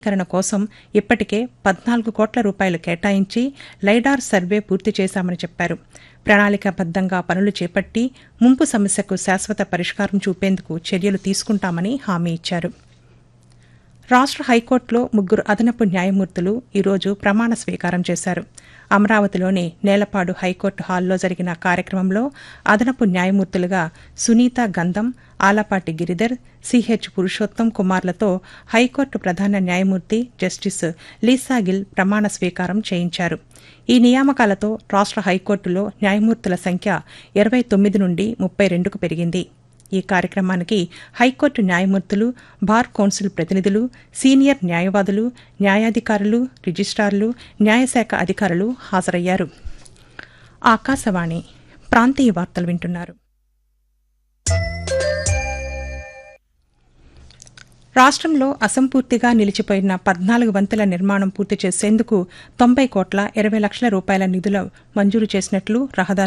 కరణ కోసం ఇప్పటికే పద్నాలుగు కోట్ల రూపాయలు కేటాయించి లైడార్ సర్వే పూర్తి చేశామని చెప్పారు ప్రణాళికాబద్దంగా పనులు చేపట్టి ముంపు సమస్యకు శాశ్వత పరిష్కారం చూపేందుకు చర్యలు తీసుకుంటామని హామీ ఇచ్చారు రాష్ట్ర హైకోర్టులో ముగ్గురు అదనపు న్యాయమూర్తులు ఈరోజు ప్రమాణ స్వీకారం చేశారు అమరావతిలోని నేలపాడు హైకోర్టు హాల్లో జరిగిన కార్యక్రమంలో అదనపు న్యాయమూర్తులుగా సునీత గంధం ఆలపాటి గిరిధర్ సిహెచ్ పురుషోత్తం కుమార్లతో హైకోర్టు ప్రధాన న్యాయమూర్తి జస్టిస్ లీసాగిల్ ప్రమాణ స్వీకారం చేయించారు ఈ నియామకాలతో రాష్ట్ర హైకోర్టులో న్యాయమూర్తుల సంఖ్య ఇరవై తొమ్మిది నుండి ముప్పై రెండుకు పెరిగింది ఈ కార్యక్రమానికి హైకోర్టు న్యాయమూర్తులు బార్ కౌన్సిల్ ప్రతినిధులు సీనియర్ న్యాయవాదులు న్యాయాధికారులు రిజిస్ట్రార్లు న్యాయశాఖ అధికారులు హాజరయ్యారు ఆకాశవాణి ప్రాంతీయ వార్తలు వింటున్నారు రాష్ట్రంలో అసంపూర్తిగా నిలిచిపోయిన పద్నాలుగు వంతుల నిర్మాణం పూర్తి చేసేందుకు తొంభై కోట్ల ఇరవై లక్షల రూపాయల నిధులు మంజూరు చేసినట్లు రహదారి